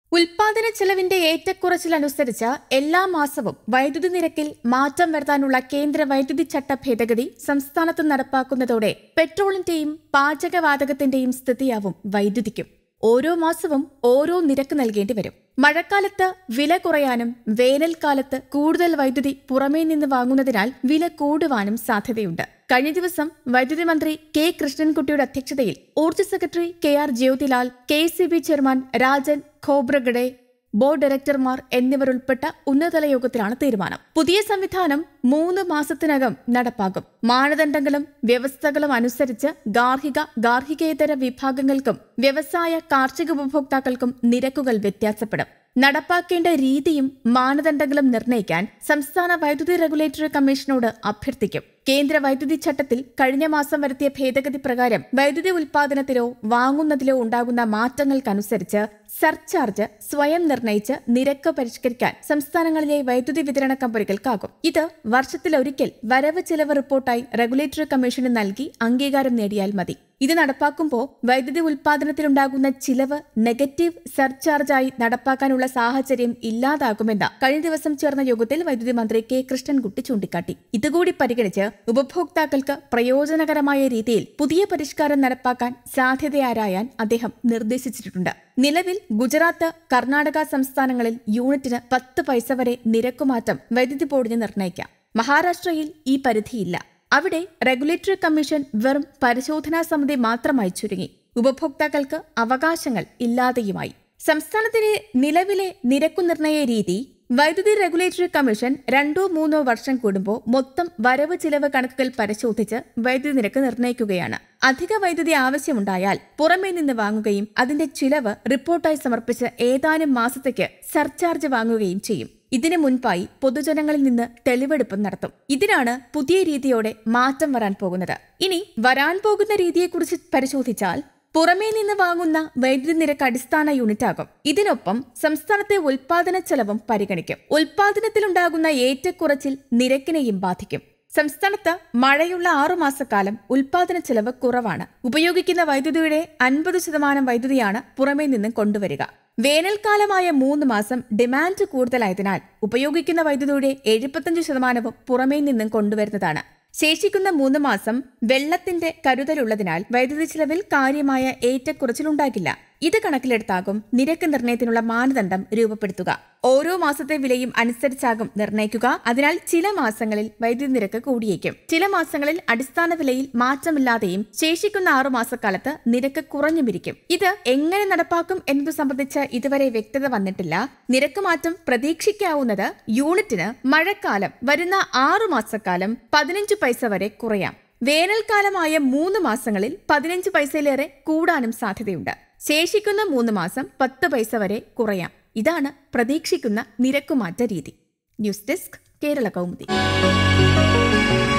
ഉൽപാദന ചെലവിന്റെ ഏറ്റക്കുറച്ചിലനുസരിച്ച് എല്ലാ മാസവും വൈദ്യുതി നിരക്കിൽ മാറ്റം വരുത്താനുള്ള കേന്ദ്ര വൈദ്യുതി ചട്ട ഭേദഗതി സംസ്ഥാനത്ത് നടപ്പാക്കുന്നതോടെ പെട്രോളിന്റെയും പാചകവാതകത്തിന്റെയും സ്ഥിതിയാവും വൈദ്യുതിക്കും ഓരോ മാസവും ഓരോ നിരക്ക് നൽകേണ്ടി വരും മഴക്കാലത്ത് വില കുറയാനും വേനൽക്കാലത്ത് കൂടുതൽ വൈദ്യുതി പുറമേ നിന്ന് വാങ്ങുന്നതിനാൽ വില കൂടുവാനും സാധ്യതയുണ്ട് കഴിഞ്ഞ ദിവസം വൈദ്യുതി മന്ത്രി കെ കൃഷ്ണൻകുട്ടിയുടെ അധ്യക്ഷതയിൽ ഊർജ്ജ secretary K R Jyothilal K C B chairman Rajan Khobragade board ഡയറക്ടർമാർ എന്നിവരുൾപ്പെട്ട ഉന്നതതല യോഗത്തിലാണ് തീരുമാനം പുതിയ സംവിധാനം മൂന്ന് മാസത്തിനകം നടപ്പാകും മാനദണ്ഡങ്ങളും വ്യവസ്ഥകളും അനുസരിച്ച് ഗാർഹിക ഗാർഹികേതര വിഭാഗങ്ങൾക്കും വ്യവസായ കാർഷിക ഉപഭോക്താക്കൾക്കും നിരക്കുകൾ വ്യത്യാസപ്പെടും നടപ്പാക്കേണ്ട രീതിയും മാനദണ്ഡങ്ങളും നിർണ്ണയിക്കാൻ സംസ്ഥാന വൈദ്യുതി റെഗുലേറ്ററി കമ്മീഷനോട് അഭ്യർത്ഥിക്കും കേന്ദ്ര വൈദ്യുതി ചട്ടത്തിൽ കഴിഞ്ഞ മാസം വരുത്തിയ ഭേദഗതി പ്രകാരം വൈദ്യുതി ഉൽപാദനത്തിലോ വാങ്ങുന്നതിലോ ഉണ്ടാകുന്ന മാറ്റങ്ങൾക്കനുസരിച്ച് സർചാർജ് സ്വയം നിർണയിച്ച് നിരക്ക് പരിഷ്കരിക്കാൻ സംസ്ഥാനങ്ങളിലെ വൈദ്യുതി വിതരണ കമ്പനികൾക്കാകും ഇത് വർഷത്തിലൊരിക്കൽ വരവ് ചെലവ് റിപ്പോർട്ടായി റെഗുലേറ്ററി കമ്മീഷന് നൽകി അംഗീകാരം നേടിയാൽ മതി ഇത് നടപ്പാക്കുമ്പോൾ വൈദ്യുതി ഉൽപാദനത്തിലുണ്ടാകുന്ന ചിലവ് നെഗറ്റീവ് സർചാർജായി നടപ്പാക്കാനുള്ള സാഹചര്യം ഇല്ലാതാകുമെന്ന് കഴിഞ്ഞ ദിവസം ചേർന്ന യോഗത്തിൽ വൈദ്യുതി മന്ത്രി കെ കൃഷ്ണൻകുട്ടി ചൂണ്ടിക്കാട്ടി ഇതുകൂടി പരിഗണിച്ച് ഉപഭോക്താക്കൾക്ക് പ്രയോജനകരമായ രീതിയിൽ പുതിയ പരിഷ്കാരം നടപ്പാക്കാൻ സാധ്യതയാരായാൻ അദ്ദേഹം നിർദ്ദേശിച്ചിട്ടുണ്ട് നിലവിൽ ഗുജറാത്ത് കർണാടക സംസ്ഥാനങ്ങളിൽ യൂണിറ്റിന് പത്ത് പൈസ വരെ നിരക്കുമാറ്റം വൈദ്യുതി ബോർഡിന് നിർണ്ണയിക്കാം മഹാരാഷ്ട്രയിൽ ഈ പരിധിയില്ല അവിടെ റെഗുലേറ്ററി കമ്മീഷൻ വെറും പരിശോധനാ സമിതി മാത്രമായി ചുരുങ്ങി ഉപഭോക്താക്കൾക്ക് അവകാശങ്ങൾ ഇല്ലാതെയുമായി സംസ്ഥാനത്തിലെ നിലവിലെ നിരക്കു നിർണയ രീതി വൈദ്യുതി റെഗുലേറ്ററി കമ്മീഷൻ രണ്ടോ മൂന്നോ വർഷം കൂടുമ്പോൾ മൊത്തം വരവ് ചിലവ് കണക്കുകൾ പരിശോധിച്ച് വൈദ്യുതി നിരക്ക് നിർണ്ണയിക്കുകയാണ് അധിക വൈദ്യുതി ആവശ്യമുണ്ടായാൽ പുറമേ നിന്ന് വാങ്ങുകയും അതിന്റെ ചിലവ് റിപ്പോർട്ടായി സമർപ്പിച്ച് ഏതാനും മാസത്തേക്ക് സർചാർജ് വാങ്ങുകയും ചെയ്യും ഇതിനു മുൻപായി പൊതുജനങ്ങളിൽ നിന്ന് തെളിവെടുപ്പ് നടത്തും ഇതിനാണ് പുതിയ രീതിയോടെ മാറ്റം വരാൻ പോകുന്നത് ഇനി വരാൻ പോകുന്ന രീതിയെക്കുറിച്ച് പരിശോധിച്ചാൽ പുറമേ നിന്ന് വാങ്ങുന്ന വൈദ്യുതി നിരക്ക് അടിസ്ഥാന യൂണിറ്റ് ആകും ഇതിനൊപ്പം സംസ്ഥാനത്തെ ഉൽപാദന ചെലവും പരിഗണിക്കും ഉൽപാദനത്തിലുണ്ടാകുന്ന ഏറ്റക്കുറച്ചിൽ നിരക്കിനെയും ബാധിക്കും സംസ്ഥാനത്ത് മഴയുള്ള ആറുമാസക്കാലം ഉൽപാദന ചെലവ് കുറവാണ് ഉപയോഗിക്കുന്ന വൈദ്യുതിയുടെ അൻപത് ശതമാനം വൈദ്യുതിയാണ് പുറമേ നിന്നും കൊണ്ടുവരിക വേനൽക്കാലമായ മൂന്ന് മാസം ഡിമാൻഡ് കൂടുതലായതിനാൽ ഉപയോഗിക്കുന്ന വൈദ്യുതിയുടെ എഴുപത്തഞ്ച് ശതമാനവും പുറമേ നിന്നും കൊണ്ടുവരുന്നതാണ് ശേഷിക്കുന്ന മൂന്ന് മാസം വെള്ളത്തിന്റെ കരുതലുള്ളതിനാൽ വൈദ്യുതി ചെലവിൽ കാര്യമായ ഏറ്റക്കുറച്ചിലുണ്ടാകില്ല ഇത് കണക്കിലെടുത്താകും നിരക്ക് നിർണയത്തിനുള്ള മാനദണ്ഡം രൂപപ്പെടുത്തുക ഓരോ മാസത്തെ വിലയും അനുസരിച്ചാകും നിർണ്ണയിക്കുക അതിനാൽ ചില മാസങ്ങളിൽ വൈദ്യുതി നിരക്ക് കൂടിയേക്കും ചില മാസങ്ങളിൽ അടിസ്ഥാന വിലയിൽ മാറ്റമില്ലാതെയും ശേഷിക്കുന്ന ആറു മാസക്കാലത്ത് നിരക്ക് കുറഞ്ഞുമിരിക്കും ഇത് എങ്ങനെ നടപ്പാക്കും എന്നത് സംബന്ധിച്ച് ഇതുവരെ വ്യക്തത വന്നിട്ടില്ല നിരക്ക് മാറ്റം പ്രതീക്ഷിക്കാവുന്നത് യൂണിറ്റിന് മഴക്കാലം വരുന്ന ആറു മാസക്കാലം പതിനഞ്ച് പൈസ വരെ കുറയാം വേനൽക്കാലമായ മൂന്ന് മാസങ്ങളിൽ പതിനഞ്ച് പൈസയിലേറെ കൂടാനും സാധ്യതയുണ്ട് ശേഷിക്കുന്ന മൂന്ന് മാസം പത്ത് പൈസ വരെ കുറയാം ഇതാണ് പ്രതീക്ഷിക്കുന്ന നിരക്കുമാറ്റ രീതി ന്യൂസ് ഡെസ്ക് കേരള കൗമുദി